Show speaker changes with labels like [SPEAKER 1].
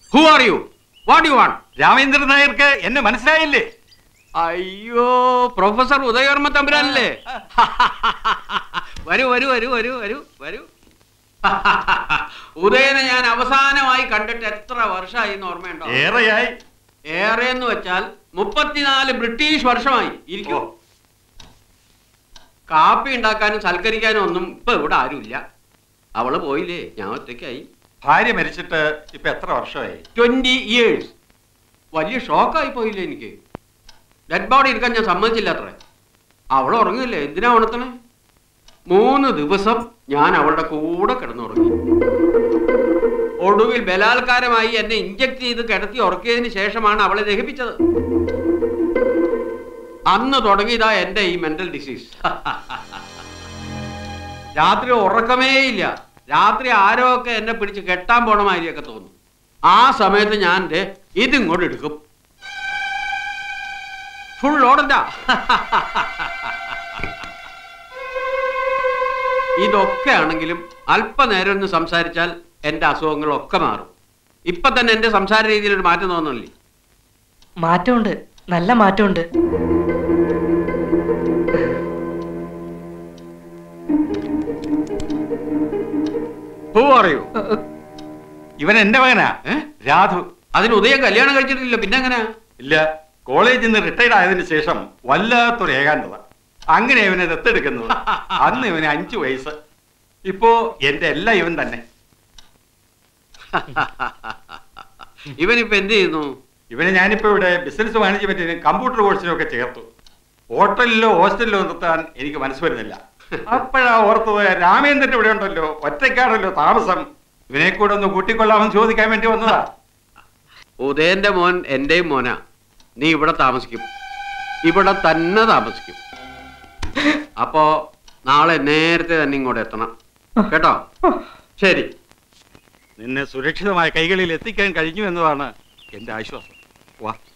[SPEAKER 1] who are you what you want
[SPEAKER 2] Ramendran നായർക്ക് എന്നെ മനസ്സിലായില്ലേ
[SPEAKER 1] അയ്യോ പ്രൊഫസർ ഉദയവർമ്മ തമ്പുരാനല്ലേ വരൂ വരൂ വരൂ വരൂ വരൂ വരൂ ഉദയനെ ഞാൻ അവസാനമായി കണ്ടിട്ട് എത്ര വർഷമായി എന്ന് ഓർമ്മയുണ്ടോ
[SPEAKER 2] ഏറെയായി
[SPEAKER 1] ഏറെ എന്ന് വെച്ചാൽ മുപ്പത്തിനാല് ബ്രിട്ടീഷ് വർഷമായി ഇരിക്കൂ കാപ്പി ഉണ്ടാക്കാനും സൽക്കരിക്കാനും ഒന്നും ഇപ്പൊ ഇവിടെ ആരുമില്ല അവള് പോയില്ലേ ഞാൻ ഒറ്റയ്ക്കായി
[SPEAKER 2] ഭാര്യ മരിച്ചിട്ട് ഇപ്പൊ എത്ര വർഷമായി
[SPEAKER 1] ട്വന്റി ഇയേഴ്സ് വലിയ ഷോക്കായി പോയില്ലേ എനിക്ക് ഡെഡ് ബോഡി എടുക്കാൻ ഞാൻ സമ്മതിച്ചില്ല അത്രേ അവൾ ഉറങ്ങില്ലേ എന്തിനാ ഉണർത്തണേ മൂന്ന് ദിവസം ഞാൻ അവളുടെ കൂടെ കിടന്നുറങ്ങി ഒടുവിൽ ബലാത്കാരമായി എന്നെ ഇഞ്ചക്ട് ചെയ്ത് കിടത്തി ഉറക്കിയതിന് ശേഷമാണ് അവളെ ദഹിപ്പിച്ചത് അന്ന് തുടങ്ങിയതാ എന്റെ ഈ മെന്റൽ ഡിസീസ് രാത്രി ഉറക്കമേ ഇല്ല രാത്രി ആരോ ഒക്കെ എന്നെ പിടിച്ച് കെട്ടാൻ പോണ മാതിരിയൊക്കെ തോന്നും ആ സമയത്ത് ഞാൻ ദേ ഇതിങ്ങോട്ട് എടുക്കും ഫുൾ ഓടണ്ട ഇതൊക്കെ ആണെങ്കിലും അല്പനേരം ഒന്ന് സംസാരിച്ചാൽ എൻ്റെ അസുഖങ്ങളൊക്കെ മാറും ഇപ്പൊ തന്നെ എൻ്റെ സംസാര രീതിയിൽ ഒരു മാറ്റം തോന്നുന്നില്ലേ
[SPEAKER 3] മാറ്റമുണ്ട് നല്ല മാറ്റമുണ്ട്
[SPEAKER 1] ഹൂ അറിയൂ
[SPEAKER 2] ഇവൻ എന്റെ മകനാ രാധു
[SPEAKER 1] അതിന് ഉദയം കല്യാണം കഴിച്ചിട്ടില്ല പിന്നെ എങ്ങനെയാ
[SPEAKER 2] ഇല്ല കോളേജിൽ നിന്ന് റിട്ടയർഡ് ആയതിനു ശേഷം വല്ലാത്തൊരു ഏകാന്തത അങ്ങനെ ഇവനെ ദത്തെടുക്കുന്നത് അന്ന് ഇവന് അഞ്ചു വയസ്സ് ഇപ്പോ എന്റെ എല്ലാം ഇവൻ തന്നെ
[SPEAKER 1] ഇവനിപ്പോ എന്ത് ചെയ്യുന്നു
[SPEAKER 2] ഇവനെ ഞാനിപ്പോ ഇവിടെ ബിസിനസ് മാനേജ്മെന്റിനും കമ്പ്യൂട്ടർ കോഴ്സിനും ഒക്കെ ചേർത്തു ഹോട്ടലിലോ ഹോസ്റ്റലിലോ നിർത്താൻ എനിക്ക് മനസ്സ് വരുന്നില്ല അപ്പോഴാ ഓർത്തത് രാമേന്ദ്രൻ ഇവിടെ ഉണ്ടല്ലോ ഒറ്റയ്ക്കാണല്ലോ താമസം ഇവനെ കൂടെ ഒന്ന് കൂട്ടിക്കൊള്ളാമെന്ന് ചോദിക്കാൻ വേണ്ടി വന്നതാ
[SPEAKER 1] ഉദയന്റെ മോൻ എന്റെയും മോനാ നീ ഇവിടെ താമസിക്കും ഇവിടെ തന്നെ താമസിക്കും അപ്പോ നാളെ നേരത്തെ തന്നെ ഇങ്ങോട്ട് എത്തണം കേട്ടോ ശരി
[SPEAKER 2] നിന്നെ സുരക്ഷിതമായ കൈകളിൽ എത്തിക്കാൻ കഴിഞ്ഞു എന്നതാണ് എന്റെ ആശ്വാസം വാ